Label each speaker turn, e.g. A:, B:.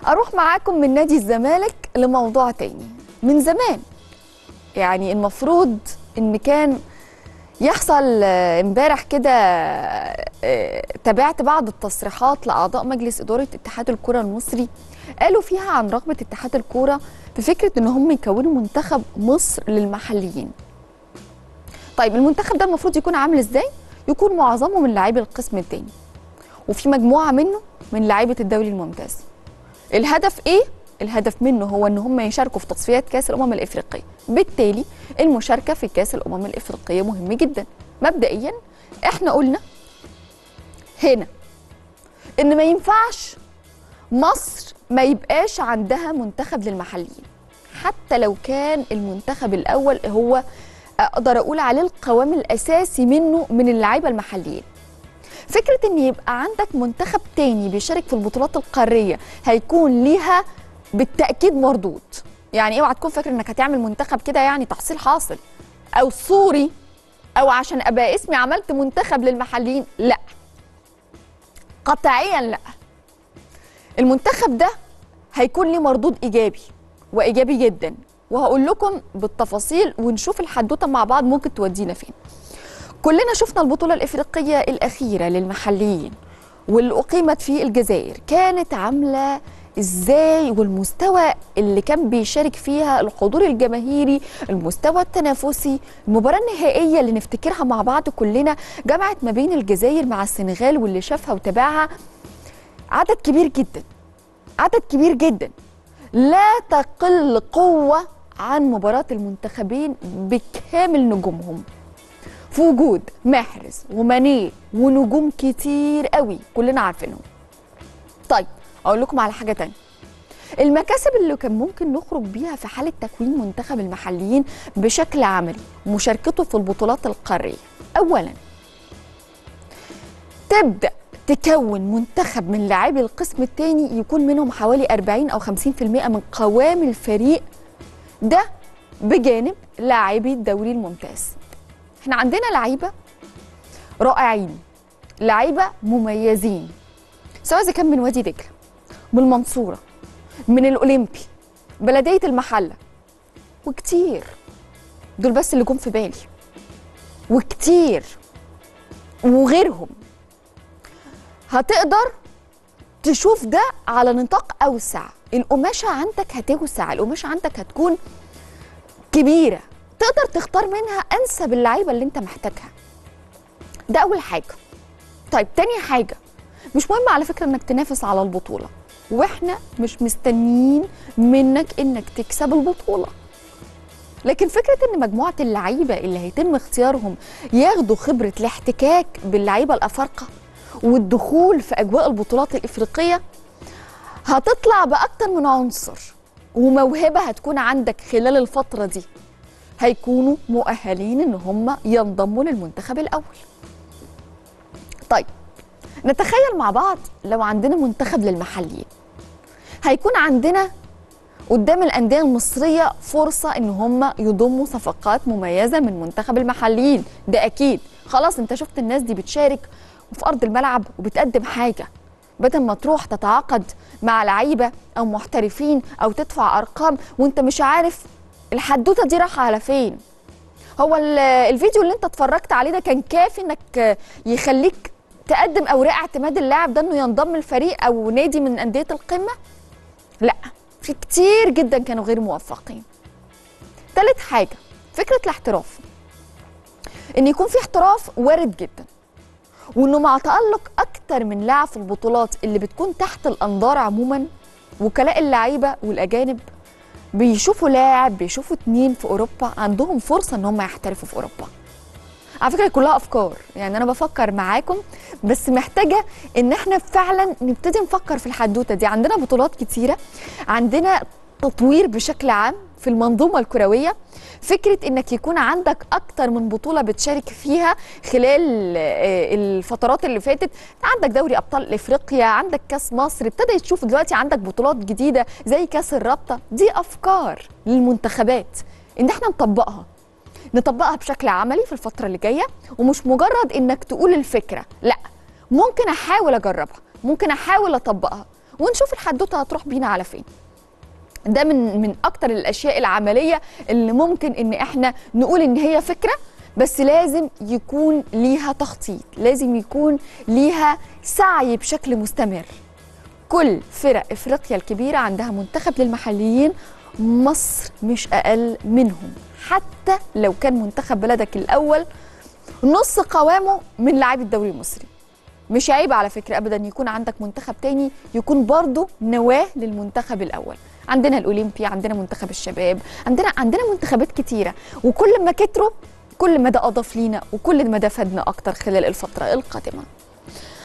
A: اروح معاكم من نادي الزمالك لموضوع تاني من زمان يعني المفروض ان كان يحصل آه، امبارح كده آه، تابعت بعض التصريحات لاعضاء مجلس اداره اتحاد الكره المصري قالوا فيها عن رغبه اتحاد الكوره في فكره ان هم يكونوا منتخب مصر للمحليين طيب المنتخب ده المفروض يكون عامل ازاي يكون معظمه من لاعبي القسم الثاني وفي مجموعه منه من لاعيبه الدوري الممتاز الهدف ايه الهدف منه هو ان هم يشاركوا في تصفيات كاس الامم الافريقيه بالتالي المشاركه في كاس الامم الافريقيه مهم جدا مبدئيا احنا قلنا هنا ان ما ينفعش مصر ما يبقاش عندها منتخب للمحليين حتى لو كان المنتخب الاول هو اقدر اقول عليه القوام الاساسي منه من اللعيبه المحليين فكره ان يبقى عندك منتخب تاني بيشارك في البطولات القاريه هيكون ليها بالتاكيد مردود يعني اوعى تكون فاكر انك هتعمل منتخب كده يعني تحصيل حاصل او صوري او عشان ابقى اسمي عملت منتخب للمحليين لا قطعيا لا المنتخب ده هيكون ليه مردود ايجابي وايجابي جدا وهقول لكم بالتفاصيل ونشوف الحدوته مع بعض ممكن تودينا فين كلنا شفنا البطوله الافريقيه الاخيره للمحليين واللي اقيمت في الجزائر كانت عامله ازاي والمستوى اللي كان بيشارك فيها الحضور الجماهيري المستوى التنافسي المباراه النهائيه اللي نفتكرها مع بعض كلنا جمعت ما بين الجزائر مع السنغال واللي شافها وتابعها عدد كبير جدا عدد كبير جدا لا تقل قوه عن مباراه المنتخبين بكامل نجومهم في وجود محرز ومانيه ونجوم كتير قوي كلنا عارفينهم طيب اقول لكم على حاجه تانية المكاسب اللي كان ممكن نخرج بيها في حاله تكوين منتخب المحليين بشكل عملي ومشاركته في البطولات القاريه اولا تبدا تكون منتخب من لاعبي القسم الثاني يكون منهم حوالي 40 او 50% من قوام الفريق ده بجانب لاعبي الدوري الممتاز احنا عندنا لعيبه رائعين لعيبه مميزين سواء اذا كان من وادي دجله من المنصوره من الاولمبي بلديه المحله وكتير دول بس اللي جم في بالي وكتير وغيرهم هتقدر تشوف ده على نطاق اوسع القماشه عندك هتوسع القماشه عندك هتكون كبيره تقدر تختار منها انسب اللعيبه اللي انت محتاجها ده اول حاجه طيب تاني حاجه مش مهم على فكره انك تنافس على البطوله واحنا مش مستنيين منك انك تكسب البطوله لكن فكره ان مجموعه اللعيبه اللي هيتم اختيارهم ياخدوا خبره الاحتكاك باللعيبه الافارقه والدخول في اجواء البطولات الافريقيه هتطلع باكتر من عنصر وموهبه هتكون عندك خلال الفتره دي هيكونوا مؤهلين ان هم ينضموا للمنتخب الاول طيب نتخيل مع بعض لو عندنا منتخب للمحليين هيكون عندنا قدام الانديه المصريه فرصه ان هم يضموا صفقات مميزه من منتخب المحليين ده اكيد خلاص انت شفت الناس دي بتشارك وفي ارض الملعب وبتقدم حاجه بدل ما تروح تتعاقد مع لعيبه او محترفين او تدفع ارقام وانت مش عارف الحدوته دي رايحه على فين هو ال- الفيديو اللي انت اتفرجت عليه ده كان كافي انك يخليك تقدم اوراق اعتماد اللاعب ده انه ينضم لفريق او نادي من انديه القمه لا في كتير جدا كانوا غير موفقين تالت حاجه فكره الاحتراف ان يكون في احتراف وارد جدا وانه مع تالق اكتر من لاعب في البطولات اللي بتكون تحت الانظار عموما وكلاء اللعيبه والاجانب بيشوفوا لاعب بيشوفوا اتنين في اوروبا عندهم فرصه ان هم يحترفوا في اوروبا على فكره كلها افكار يعني انا بفكر معاكم بس محتاجه ان احنا فعلا نبتدي نفكر في الحدوته دي عندنا بطولات كتيره عندنا تطوير بشكل عام في المنظومه الكرويه فكره انك يكون عندك اكتر من بطوله بتشارك فيها خلال آه، الفترات اللي فاتت عندك دوري ابطال افريقيا عندك كاس مصر ابتدى تشوف دلوقتي عندك بطولات جديده زي كاس الرابطه دي افكار للمنتخبات ان احنا نطبقها نطبقها بشكل عملي في الفتره اللي جايه ومش مجرد انك تقول الفكره لا ممكن احاول اجربها ممكن احاول اطبقها ونشوف الحدوته هتروح بينا على فين ده من من اكتر الاشياء العمليه اللي ممكن ان احنا نقول ان هي فكره بس لازم يكون ليها تخطيط لازم يكون ليها سعي بشكل مستمر كل فرق افريقيا الكبيره عندها منتخب للمحليين مصر مش اقل منهم حتى لو كان منتخب بلدك الاول نص قوامه من لاعبي الدوري المصري مش عيب على فكرة أبدا يكون عندك منتخب تاني يكون برضه نواة للمنتخب الأول عندنا الأولمبي عندنا منتخب الشباب عندنا عندنا منتخبات كتيرة وكل ما كتروا كل ما ده أضاف لينا وكل ما ده فادنا أكتر خلال الفترة القادمة